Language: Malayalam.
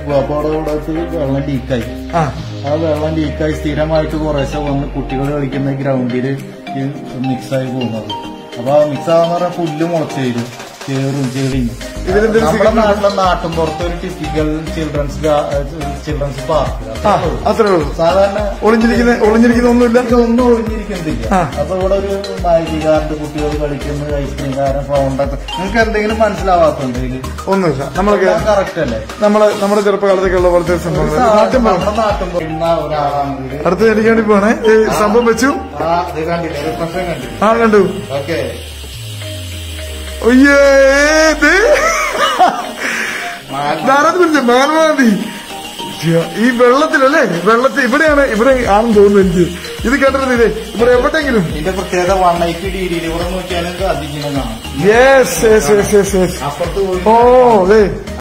എടുക്കുക അപ്പൊ അവിടെ ഇവിടെ വെള്ളം ലീക്കായി ആ ആ വെള്ളം ലീക്കായി സ്ഥിരമായിട്ട് കുറേശ്ശെ വന്ന് കുട്ടികൾ കളിക്കുന്ന ഗ്രൗണ്ടിൽ മിക്സായി പോകുന്നത് അപ്പൊ ആ മിക്സ് ആവാന്ന് പറഞ്ഞാൽ പുല്ല് മുളച്ച് വരും ചേറും ചെളിയും ഇതിലെന്തൊരു നമ്മുടെ സിഗ്നൽ? നാട്ടിലെ നാട്ടും പുറത്ത് ഒരു ടിപ്പിക്കൽ ചിൽഡ്രൻസ് ചിൽഡ്രൻസ് പാർക്ക് ആ അത്രേ ഉള്ളൂ സാധാരണ ഒളിഞ്ഞിരിക്കുന്ന ഒളിഞ്ഞിരിക്കുന്ന ഒന്നുമില്ല ഒന്നും ഒഴിഞ്ഞിരിക്കുന്നില്ല ആ. അപ്പൊ ഇവിടെ ഒരു മാജികാരന്റെ കുട്ടികൾ കളിക്കുന്ന ഐസ്ക്രീം കാരൻ ഫൗണ്ടൊക്കെ നിങ്ങൾക്ക് എന്തെങ്കിലും മനസ്സിലാവാത്തുണ്ടെങ്കിൽ ഒന്നുമില്ല നമ്മളൊക്കെ കറക്റ്റ് അല്ലേ നമ്മളെ നമ്മുടെ ചെറുപ്പകാലത്തൊക്കെ ഉള്ള പോലത്തെ സംഭവങ്ങൾ നാട്ടിൻ പുറം. നമ്മുടെ നാട്ടിൽ പോകുന്ന ഒരാളാണെങ്കിൽ അടുത്ത് എനിക്ക് വേണ്ടി പോണേ ഈ സംഭവം വെച്ചു ആ ഇത് കണ്ടില്ലേ ഒരു പ്രശ്നം കണ്ടില്ലേ ആ കണ്ടു ഓക്കെ ഒയ്യേ ഇത് ധാരാളം പിടിച്ച മാനവാദി ഈ വെള്ളത്തിലല്ലേ വെള്ളത്തിൽ ഇവിടെയാണ് ഇവിടെ ആണെന്ന് തോന്നുന്നു എനിക്ക് ഇത് കേട്ടിരുന്നു ഇതേ ഇവിടെ എവിടെയെങ്കിലും ഇതിന്റെ പ്രത്യേകത വൺ എയ്റ്റി ഡിഗ്രിയിൽ ഇവിടെ നോക്കിയാൽ അതിങ്ങനെ കാണാം yes yes yes yes yes അപ്പുറത്ത് പോയി ഓ അതെ